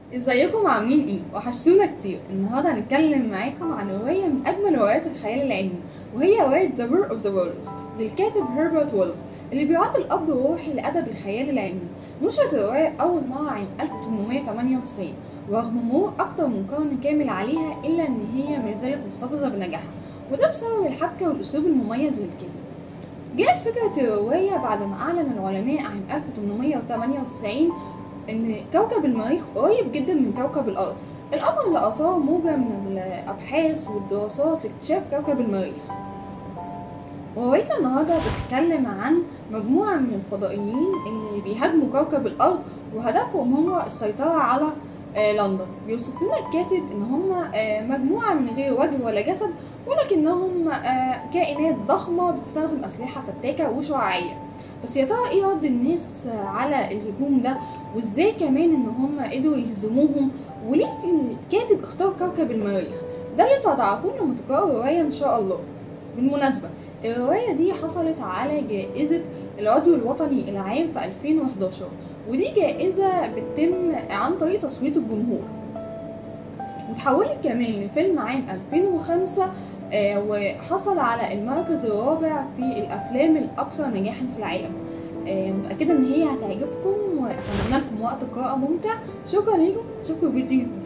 ازيكم عاملين ايه وحشتونا كتير النهارده هنتكلم معاكم عن روايه من اجمل روايات الخيال العلمي وهي روايه The War of the Worlds للكاتب هربرت ويلز اللي بيعد الاب الروحي لادب الخيال العلمي نشرت الروايه اول مره عام 1898 ورغم مرور اكتر من قرن كامل عليها الا ان هي ما زالت محتفظه بنجاحها وده بسبب الحبكه والاسلوب المميز للكاتب جاءت فكرة الرواية بعد ما أعلن العلماء عام 1898 إن كوكب المريخ قريب جدا من كوكب الأرض الأمر اللي أثار موجة من الأبحاث والدراسات لاكتشاف كوكب المريخ روايتنا النهاردة بتتكلم عن مجموعة من الفضائيين اللي بيهاجموا كوكب الأرض وهدفهم هو السيطرة على آه، لندن بيوصف لنا الكاتب إن هم آه، مجموعة من غير وجه ولا جسد ولكنهم آه، كائنات ضخمة بتستخدم أسلحة فتاكة وشعاعية بس يا ترى ايه رد الناس على الهجوم ده وازاي كمان ان هم قدروا يهزموهم وليه الكاتب اختار كوكب المريخ ده اللي انتوا هتعرفوه لما تقرأوا الرواية ان شاء الله بالمناسبة الرواية دي حصلت على جائزة العضو الوطني العام في 2011 ودي جائزة بتتم عن طريق تصويت الجمهور وتحولت كمان لفيلم عام 2005 آه، وحصل على المركز الرابع في الافلام الاكثر نجاحا في العالم آه، متاكده ان هي هتعجبكم واتمنى لكم وقت قراءه ممتع شكرا ليكم شكرا فيديو